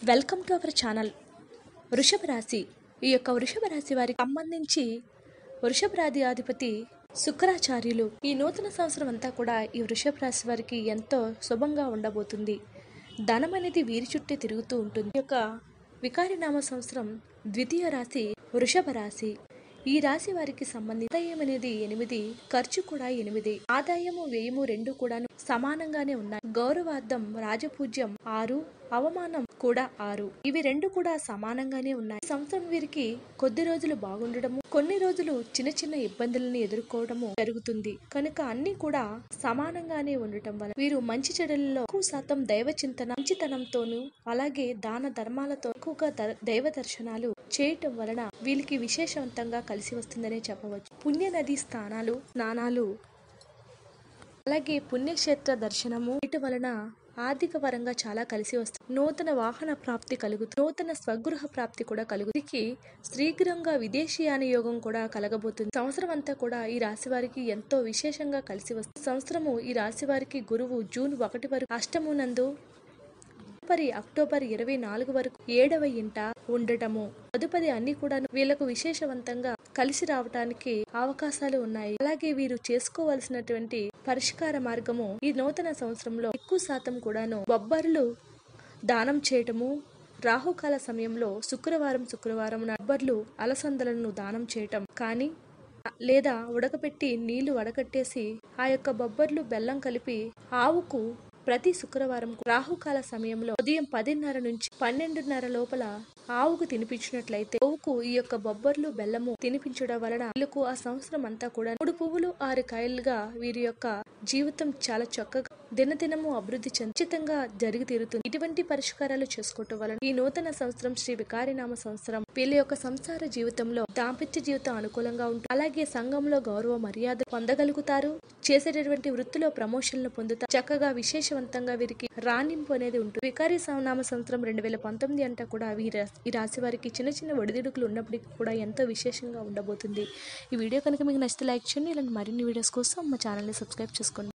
welcome to our channel వృషభ రాశి ఈ యొక్క వృషభ రాశి వారికి సంబంధించి వృషభ రాశి అధిపతి శుక్రాచార్యులు ఈ నూతన సంవత్సరం అంతా కూడా ఈ వృషభ రాశి వారికి ఎంతో శుభంగా ఉండబోతుంది ధనం అనేది వీరి చుట్టే తిరుగుతూ ఉంటుంది ఈ యొక్క వికారినామ సంవత్సరం ద్వితీయ రాశి వృషభ రాశి ఈ రాశి వారికి సంబంధించి ఆదాయం అనేది ఎనిమిది ఖర్చు కూడా ఎనిమిది ఆదాయము వ్యయము రెండు కూడాను సమానంగానే ఉన్నాయి గౌరవార్థం రాజపూజ్యం ఆరు అవమానం కూడా ఆరు ఇవి రెండు కూడా సమానంగానే ఉన్నాయి ఈ సంవత్సరం వీరికి కొద్ది రోజులు బాగుండడము కొన్ని రోజులు చిన్న చిన్న ఇబ్బందులను ఎదుర్కోవడము జరుగుతుంది కనుక అన్ని కూడా సమానంగానే ఉండటం వల్ల వీరు మంచి చెడులలో ఎక్కువ శాతం దైవ చింతన మంచితనంతోనూ అలాగే దాన ధర్మాలతో ఎక్కువగా ద- దైవ దర్శనాలు చేయటం వలన వీళ్ళకి విశేషవంతంగా కలిసి వస్తుందనే చెప్పవచ్చు పుణ్య నది స్థానాలు స్నానాలు అలాగే పుణ్యక్షేత్ర దర్శనము వీటి వలన ఆర్థిక పరంగా చాలా కలిసి వస్తుంది నూతన వాహన ప్రాప్తి కలుగుతుంది నూతన స్వగృహ ప్రాప్తి కూడా కలుగుతుంది శీఘ్రంగా విదేశీయాన యోగం కూడా కలగబోతుంది సంవత్సరం అంతా కూడా ఈ రాశి వారికి ఎంతో విశేషంగా కలిసి వస్తుంది సంవత్సరము ఈ రాశి వారికి గురువు జూన్ ఒకటి వరకు అష్టమునందు తదుపరి అక్టోబర్ ఇరవై నాలుగు వరకు ఏడవ ఇంట ఉండటము తదుపరి అన్ని కూడా వీళ్లకు విశేషవంతంగా కలిసి రావటానికి అవకాశాలు ఉన్నాయి అలాగే వీరు చేసుకోవాల్సినటువంటి పరిష్కార మార్గము ఈ నూతన సంవత్సరంలో ఎక్కువ శాతం కూడాను బొబ్బర్లు దానం చేయటము రాహుకాల సమయంలో శుక్రవారం శుక్రవారం బొబ్బర్లు అలసందలను దానం చేయటం కానీ లేదా ఉడకపెట్టి నీళ్లు వడకట్టేసి ఆ యొక్క బొబ్బర్లు బెల్లం కలిపి ఆవుకు ప్రతి శుక్రవారం రాహుకాల సమయంలో ఉదయం పదిన్నర నుంచి పన్నెండున్నర లోపల ఆవుకు తినిపించినట్లయితే ఆవుకు ఈ యొక్క బొబ్బర్లు బెల్లము తినిపించడం వలన వీళ్ళకు ఆ సంవత్సరం అంతా కూడా మూడు పువ్వులు ఆరు కాయలుగా వీరి యొక్క జీవితం చాలా చక్కగా దినదినము అభివృద్ధి ఖచ్చితంగా జరిగి తీరుతుంది ఇటువంటి పరిష్కారాలు చేసుకోవటం వలన ఈ నూతన సంవత్సరం శ్రీ వికారినామ సంవత్సరం వీళ్ళ యొక్క సంసార జీవితంలో దాంపత్య జీవితం అనుకూలంగా ఉంటుంది అలాగే సంఘంలో గౌరవ మర్యాద పొందగలుగుతారు చేసేటటువంటి వృత్తిలో ప్రమోషన్లు పొందుతారు చక్కగా విశేషవంతంగా వీరికి రాణింపు అనేది ఉంటుంది వికారి నామ సంవత్సరం రెండు వేల పంతొమ్మిది అంతా కూడా వీరి ఈ రాశి వారికి చిన్న చిన్న ఒడిదుడుకులు ఉన్నప్పటికీ కూడా ఎంతో విశేషంగా ఉండబోతుంది ఈ వీడియో కనుక మీకు నచ్చితే లైక్ చేయండి ఇలాంటి మరిన్ని వీడియోస్ కోసం మా ఛానల్ని సబ్స్క్రైబ్ చేసుకోండి